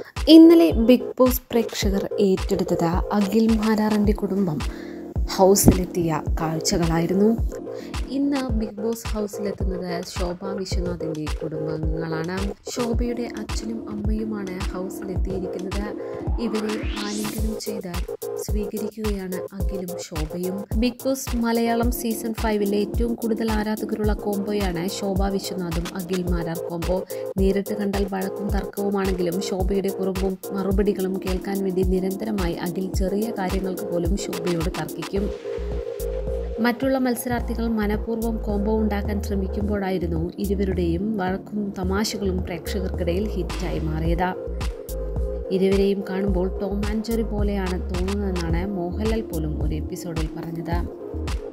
ഇന്നലെ big boss പ്രേക്ഷകർ ഏറ്റെടുത്തത് അഖിൽ മാരാറിൻ്റെ കുടുംബം ഹൗസിലെത്തിയ കാഴ്ചകളായിരുന്നു ഇന്ന് ബിഗ് ബോസ് ഹൗസിലെത്തുന്നത് ശോഭ വിശ്വനാഥിൻ്റെ കുടുംബാംഗങ്ങളാണ് ശോഭയുടെ അച്ഛനും അമ്മയുമാണ് ഹൗസിലെത്തിയിരിക്കുന്നത് ഇവരെ ആലിംഗനം ചെയ്ത് സ്വീകരിക്കുകയാണ് അഖിലും ശോഭയും ബിഗ് ബോസ് മലയാളം സീസൺ ഫൈവിലെ ഏറ്റവും കൂടുതൽ ആരാധകരുള്ള കോംബോയാണ് ശോഭ വിശ്വനാഥും അഖിൽ മാരാർ കോംബോ നേരിട്ട് കണ്ടാൽ വഴക്കും തർക്കവുമാണെങ്കിലും ശോഭയുടെ കുറുമ്പും മറുപടികളും കേൾക്കാൻ വേണ്ടി നിരന്തരമായി അഖിൽ ചെറിയ കാര്യങ്ങൾക്ക് പോലും ശോഭയോട് തർക്കിക്കും മറ്റുള്ള മത്സരാർത്ഥികൾ മനഃപൂർവ്വം കോംബോ ഉണ്ടാക്കാൻ ശ്രമിക്കുമ്പോഴായിരുന്നു ഇരുവരുടെയും വഴക്കും തമാശകളും പ്രേക്ഷകർക്കിടയിൽ ഹിറ്റായി മാറിയത് ഇരുവരെയും കാണുമ്പോൾ ടോം ആൻഡ് ജെറി പോലെയാണ് തോന്നുന്നതെന്നാണ് മോഹൻലാൽ പോലും ഒരു എപ്പിസോഡിൽ പറഞ്ഞത്